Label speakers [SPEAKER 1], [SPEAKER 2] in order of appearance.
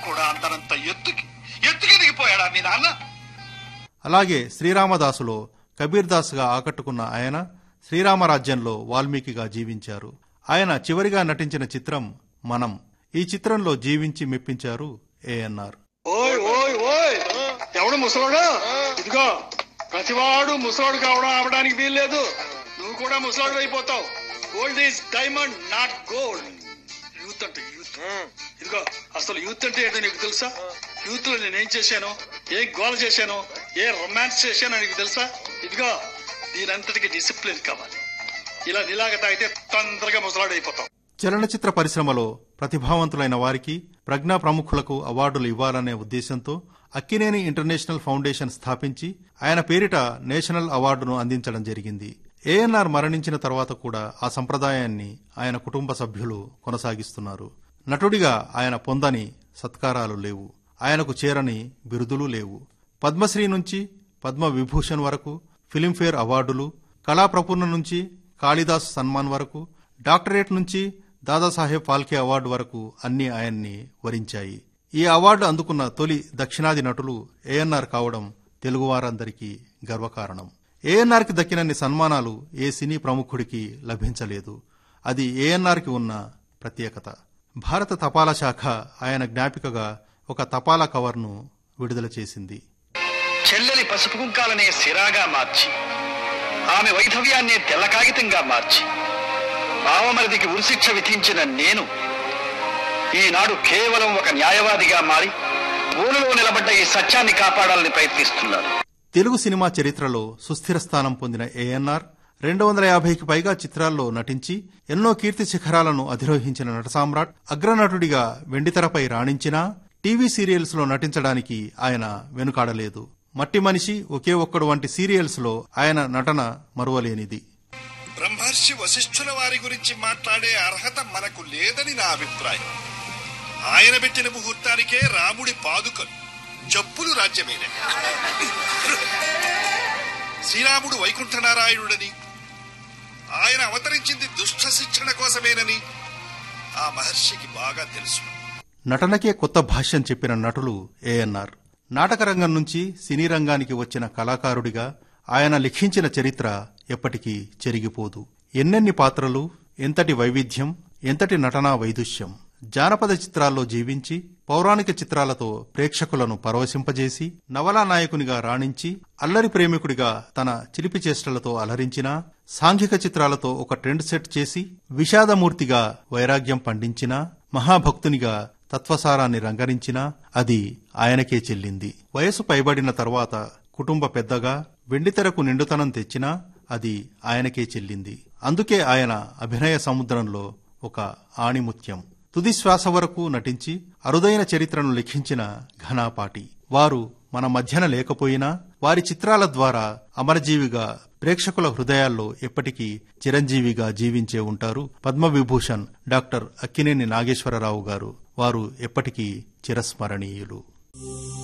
[SPEAKER 1] కూడా అందరంత ఎత్తుకి ఎత్తుకి దిగిపోయాడా మీ నాన్న
[SPEAKER 2] అలాగే శ్రీరామదాసులో కబీర్ దాస్గా ఆకట్టుకున్న ఆయన శ్రీరామరాజ్యంలో వాల్మీకిగా జీవించారు ఆయన చివరిగా నటించిన చిత్రం మనం ఈ చిత్రంలో జీవించి మెప్పించారు ఏఎన్ఆర్
[SPEAKER 3] ఓయ్ ఓయ్ ఓయ్ ఎవడు ముసలోడా ఇదిగో ప్రతివాడు ముసలోడు కావడం అవడానికి వీల్లేదు నువ్వు కూడా ముసలోడు అయిపోతావు gold is diamond not gold youth అంటే యూత్ ఇదిగో అసలు యూత్ అంటే ఏంటో నీకు తెలుసా యూత్ లో నేనేం చేశాను ఏ గోల చేశాను ఏ రొమాన్స్ చేశానో నీకు తెలుసా ఇదిగో దీనంతటికి డిసిప్లిన్ కావాలి ఇలా నీలాగా తాగితే తొందరగా ముసలాడు అయిపోతావు
[SPEAKER 2] చలనచిత్ర పరిశ్రమలో ప్రతిభావంతులైన వారికి ప్రజ్ఞా ప్రముఖులకు అవార్డులు ఇవ్వాలనే ఉద్దేశంతో అక్కినేని ఇంటర్నేషనల్ ఫౌండేషన్ స్థాపించి ఆయన పేరిట నేషనల్ అవార్డును అందించడం జరిగింది ఏఎన్ఆర్ మరణించిన తర్వాత కూడా ఆ సంప్రదాయాన్ని ఆయన కుటుంబ సభ్యులు కొనసాగిస్తున్నారు నటుడిగా ఆయన పొందని సత్కారాలు లేవు ఆయనకు చేరని బిరుదులు లేవు పద్మశ్రీ నుంచి పద్మ విభూషణ్ వరకు ఫిలింఫేర్ అవార్డులు కళాప్రపూర్ణ నుంచి కాళిదాస్ సన్మాన్ వరకు డాక్టరేట్ నుంచి దాదాసాహెబ్ ఫాల్కే అవార్డు వరకు అన్ని ఆయన్ని వరించాయి ఈ అవార్డు అందుకున్న తొలి దక్షిణాది నటులు ఏఎన్ఆర్ కావడం తెలుగువారందరికీ గర్వకారణం ఏఎన్ఆర్కి దక్కినన్ని సన్మానాలు ఏ సినీ ప్రముఖుడికి లభించలేదు అది ఏఎన్ఆర్కి ఉన్న ప్రత్యేకత భారత తపాలా శాఖ ఆయన జ్ఞాపికగా ఒక తపాలా కవర్ను విడుదల చేసింది
[SPEAKER 4] చెల్లెలి పసుపు కుంకాలనే సిరాగా మార్చి ఆమె వైధవ్యాన్నే తెల్ల కాగితంగా మార్చి బావమరిదికి ఉరిశిక్ష విధించిన నేను ఈనాడు కేవలం ఒక న్యాయవాదిగా మారి ఊరిలో నిలబడ్డ ఈ సత్యాన్ని కాపాడాలని ప్రయత్నిస్తున్నాను
[SPEAKER 2] తెలుగు సినిమా చరిత్రలో సుస్థిర స్థానం పొందిన ఏఎన్ఆర్ రెండు వందల యాభైకి పైగా చిత్రాల్లో నటించి ఎన్నో కీర్తి శిఖరాలను అధిరోహించిన నటసామ్రాట్ అగ్రనటుడిగా వెండితెరపై రాణించినా టీవీ సీరియల్స్ లో నటించడానికి ఆయన వెనుకాడలేదు మట్టి మనిషి ఒకే ఒక్కడు వంటి సీరియల్స్ లో ఆయన నటన మరువలేనిది
[SPEAKER 1] బ్రహ్మర్షి వశిష్ఠుల వారి గురించి మాట్లాడే అర్హత మనకు లేదని నా అభిప్రాయం ఆయన పెట్టిన ముహూర్తానికే రాముడి పాదుకలు చెప్పులు రాజ్యమైన శ్రీరాముడు వైకుంఠనారాయణుడని ఆయన అవతరించింది దుష్ట శిక్షణ కోసమేనని ఆ మహర్షికి బాగా తెలుసు
[SPEAKER 2] నటనకే కొత్త భాష్యం చెప్పిన నటులు ఏఎన్ఆర్ నాటకరంగం నుంచి సినీ రంగానికి వచ్చిన కళాకారుడిగా ఆయన లిఖించిన చరిత్ర ఎప్పటికీ చెరిగిపోదు ఎన్నెన్ని పాత్రలు ఎంతటి వైవిధ్యం ఎంతటి నటనా వైదుష్యం జానపద చిత్రాల్లో జీవించి పౌరాణిక చిత్రాలతో ప్రేక్షకులను పరవశింపజేసి నవలా నాయకునిగా రాణించి అల్లరి ప్రేమికుడిగా తన చిలిపి చేష్టలతో అలరించినా సాంఘిక చిత్రాలతో ఒక ట్రెండ్ సెట్ చేసి విషాదమూర్తిగా వైరాగ్యం పండించినా మహాభక్తునిగా తత్వసారాన్ని రంగరించినా అది ఆయనకే చెల్లింది వయసు పైబడిన తర్వాత కుటుంబ పెద్దగా వెండితెరకు నిండుతనం తెచ్చినా అది ఆయనకే చెల్లింది అందుకే ఆయన అభినయ సముద్రంలో ఒక ఆణిముత్యం తుది శ్వాస వరకు నటించి అరుదైన చరిత్రను లిఖించిన ఘనాపాటి వారు మన మధ్యన లేకపోయినా వారి చిత్రాల ద్వారా అమరజీవిగా ప్రేక్షకుల హృదయాల్లో ఎప్పటికీ చిరంజీవిగా జీవించే ఉంటారు పద్మవిభూషణ్ డాక్టర్ అక్కినేని నాగేశ్వరరావు గారు వారు ఎప్పటికీ చిరస్మరణీయులు